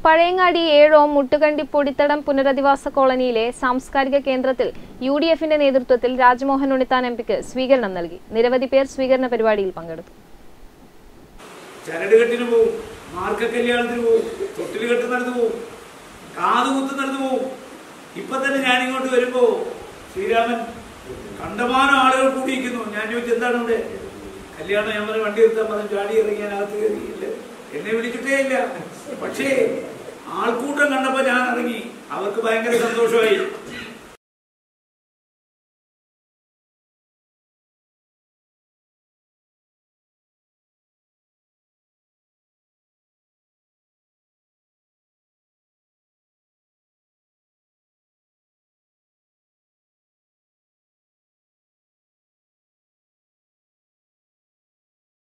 പഴയങ്ങാടി ഏഴോം മുട്ടുകണ്ടി പൊടിത്തടം പുനരധിവാസ കോളനിയിലെ സാംസ്കാരിക കേന്ദ്രത്തിൽ യു ഡി എഫിന്റെ നേതൃത്വത്തിൽ രാജ്മോഹൻ ഉണ്ണിത്താൻ എം പിക്ക് സ്വീകരണം നൽകി നിരവധി പേർ സ്വീകരണ പരിപാടിയിൽ പങ്കെടുത്തു ചരട് കെട്ടിന് പോവും മാർക്ക കല്യാണത്തിന് പോവും തൊട്ടിൽ കെട്ട് നടന്നു പോവും കാതുകുത്ത് നടന്നു പോവും ഇപ്പൊ തന്നെ ഞാൻ ഇങ്ങോട്ട് വരുമ്പോ ശ്രീരാമൻ കണ്ടമാനം ആളുകൾ കൂടിയിരിക്കുന്നു ഞാൻ ചോദിച്ചു എന്താണ് ഇവിടെ കല്യാണം ഞാൻ പറഞ്ഞ വണ്ടി എടുത്താൽ പറഞ്ഞു ചാടി ഇറങ്ങി ഞാൻ അകത്ത് കയറിയില്ല എന്നെ വിളിച്ചിട്ടേ ഇല്ല പക്ഷേ ആൾക്കൂട്ടം കണ്ടപ്പോ ഞാൻ ഇറങ്ങി അവർക്ക് ഭയങ്കര സന്തോഷമായി